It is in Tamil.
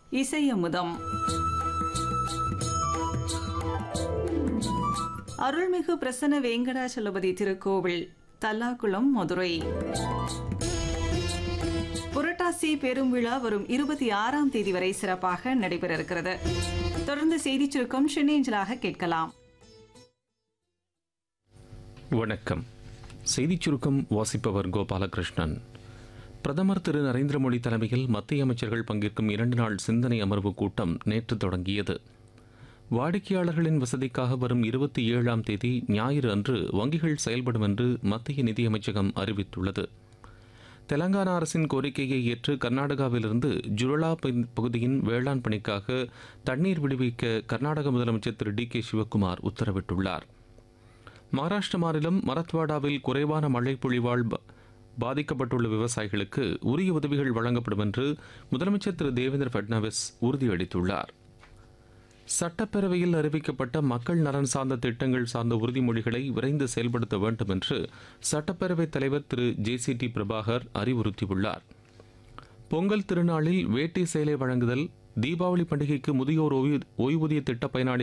இசையமுதம் அருள்மிகு பிரசன்ன வேங்கடாச்சலபதி திருக்கோவில் தல்லாக்குளம் மதுரை புரட்டாசி பெரும் விழா வரும் இருபத்தி ஆறாம் தேதி வரை சிறப்பாக நடைபெற இருக்கிறது தொடர்ந்து செய்திச் சுருக்கம் சென்னேஞ்சலாக கேட்கலாம் வணக்கம் செய்திச் சுருக்கம் வாசிப்பவர் கோபாலகிருஷ்ணன் பிரதமர் திரு நரேந்திர மோடி தலைமையில் மத்திய அமைச்சர்கள் பங்கேற்கும் இரண்டு நாள் சிந்தனை அமர்வு கூட்டம் நேற்று தொடங்கியது வாடிக்கையாளர்களின் வசதிக்காக வரும் இருபத்தி ஏழாம் தேதி ஞாயிறு அன்று வங்கிகள் செயல்படும் என்று மத்திய நிதியமைச்சகம் அறிவித்துள்ளது தெலங்கானா அரசின் கோரிக்கையை ஏற்று கர்நாடகாவிலிருந்து ஜுரலா பகுதி- பகுதியின் வேளாண் பணிக்காக தண்ணீர் விடுவிக்க கர்நாடக முதலமைச்சர் திரு டி கே சிவக்குமார் உத்தரவிட்டுள்ளார் மகாராஷ்டிர மாநிலம் மரத்வாடாவில் குறைவான மழை பொழிவால் ப- பாதிக்கப்பட்டுள்ள விவசாயிகளுக்கு உரிய உதவிகள் வழங்கப்படும் என்று முதலமைச்சர் திரு தேவேந்திர ஃபட்னவிஸ் உறுதியளித்துள்ளார் சட்டப்பேரவையில் அறிவிக்கப்பட்ட மக்கள் நலன் சார்ந்த திட்டங்கள் சார்ந்த உறுதிமொழிகளை விரைந்து செயல்படுத்த வேண்டும் என்று சட்டப்பேரவைத் தலைவர் Thiru J C D Prabhakar அறிவுறுத்தியுள்ளார் பொங்கல் திருநாளில் வேட்டி சேலை வழங்குதல் தீபாவளி பண்டிகைக்கு முதியோர் ஓய்வு- ஓய்வூதிய திட்ட பயனாளி